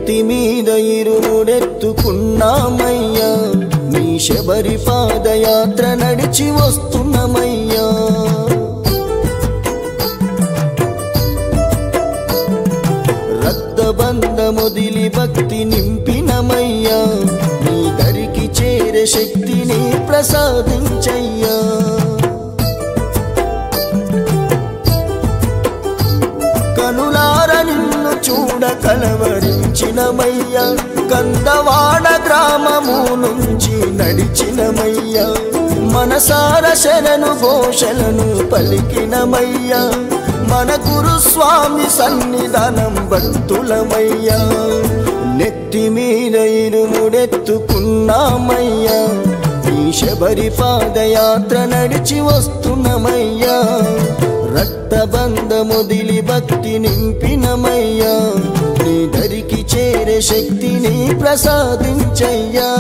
నెత్తి మీద ఇరుముడెత్తుకున్నామయ్యా నీ శబరి పాదయాత్ర నడిచి వస్తున్నామయ్యా రక్తబంధముదిలి భక్తి నింపినమయ్యా నీ దరికి చేరే శక్తిని ప్రసాదించయ్యా కనులార నిన్ను చూడ కలవరించినమయ్యా కందవాడ గ్రామము నుంచి నడిచినమయ్యా మనసార శరణు ఘోషలను పలికినమయ్యా మన గురుస్వామి సన్నిధానం భక్తులమయ్యా నెత్తి మీద ఇరుముడెత్తుకున్నామయ్యా ఈ శబరి పాదయాత్ర నడిచి వస్తున్నమయ్యా రక్తబంధముదిలి భక్తి నింపినమయ్యా నీ దరికి చేరే శక్తిని ప్రసాదించయ్యా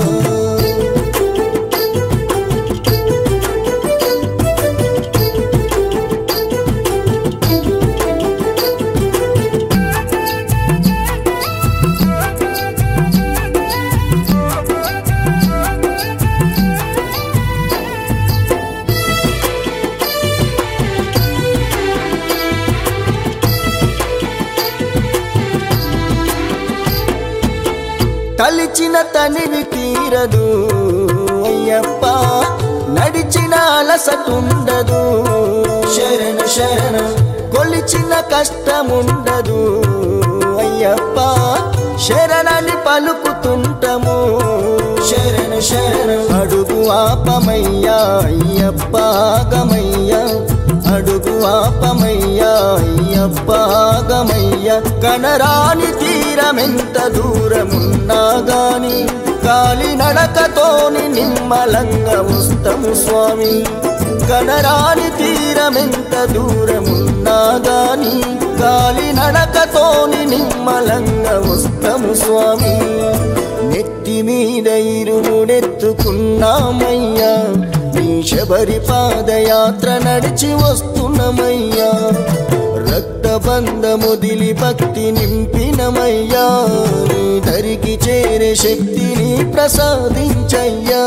తలిచిన తనివి తీరదు అయ్యప్ప నడిచిన అలసటుండదు శరణ శరణ కొలిచిన కష్టముండదు అయ్యప్ప శరణని పలుకుతుంటము శరణ శరణ అడుగు ఆపమయ్యా అయ్యప్ప ఆగమయ్యా అడుగు ఆపమయ్యా అయ్యప్పగమయ్య కనరాని తీరమెంత దూరమున్నా గాని కాలి నడకతోని నిమ్మలంగా వస్తము స్వామి కనరాని తీరమెంత దూరమున్నా గాని కాలి నడకతోని నిమ్మలంగా వస్తము స్వామి నెత్తి మీద ఇరుముడెత్తుకున్నామయ్యా నీ శబరి పాదయాత్ర నడిచి వస్తున్నమయ్యా రక్తబంధముదిలి భక్తి నింపినమయ్యా నీ దరికి చేరే శక్తిని ప్రసాదించయ్యా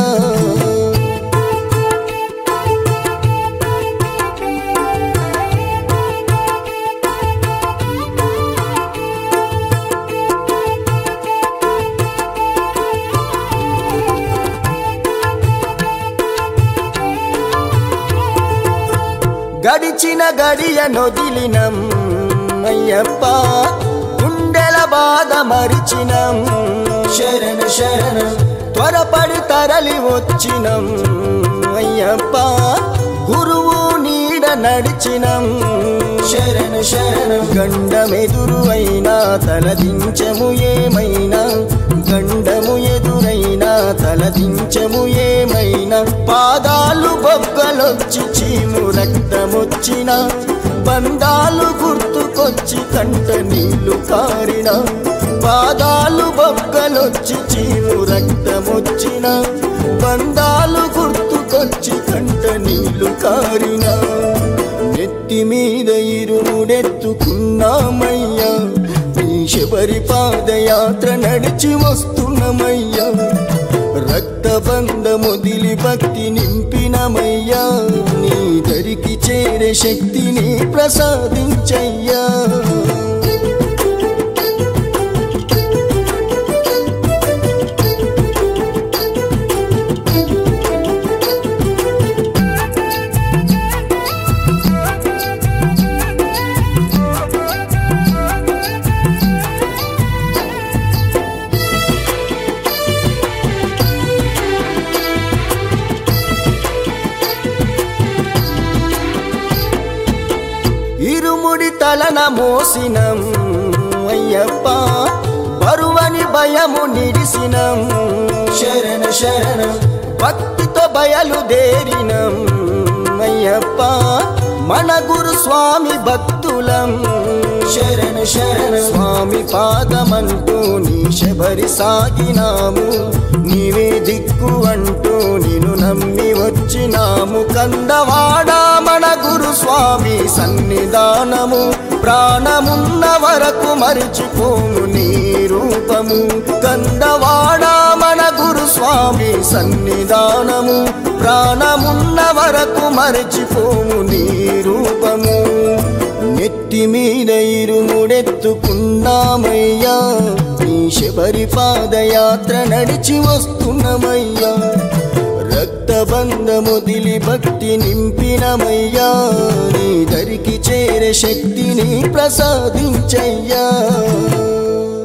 గడిచిన గడియ నొదిలినం అయ్యప్ప గుండెల బాధ మరిచినం శరణ శరణ త్వరపడి తరలి వచ్చినం అయ్యప్ప గురువు నీడ నడిచినం శరణ శరణ గండమెదురు అయినా తలదించము ఏమైనా గండము ఎదురైనా తలదించము ఏమైనా పాదాలు బొగ్గలొచ్చి చీము రక్తమొచ్చిన బంధాలు గుర్తుకొచ్చి కంట నీళ్లు కారిన పాదాలు బొగ్గలొచ్చి చీము రక్తమొచ్చిన బంధాలు గుర్తుకొచ్చి కంట నీళ్లు కారిన నెత్తి మీద ఇరుముడెత్తుకున్నామయ్యా నీ శబరి పాదయాత్ర నడిచి వస్తున్నమయ్యా రక్తబంధముదిలి భక్తి నింపినమయ్యా నీ దరికి చేరే శక్తిని ప్రసాదించయ్యా ఇరుముడి తలన మోసినం అయ్యప్ప బరువని భయము నిడిసినం శరణ శరణ భక్తితో బయలుదేరినం అయ్యప్ప మన గురు స్వామి భక్తులం శరణ శరణ స్వామి పాదమంటూ నీ శబరి సాగినాము నీవే దిక్కు అంటూ నిన్ను నమ్మి వచ్చినాము కందవాడ మన గురు స్వామి స్వామి సన్నిధానము ప్రాణమున్న వరకు మరిచిపోము నీ రూపము కందవాడ మన గురు స్వామి సన్నిధానము ప్రాణమున్న వరకు మరిచిపోము నీ రూపము నెత్తి మీద ఇరుముడెత్తుకున్నామయ్యా నీ శబరి పాదయాత్ర నడిచి వస్తున్నమయ్యా రక్తబంధముదిలి భక్తి నింపినమయ్యా నీ దరికి చేరే శక్తిని ప్రసాదించయ్యా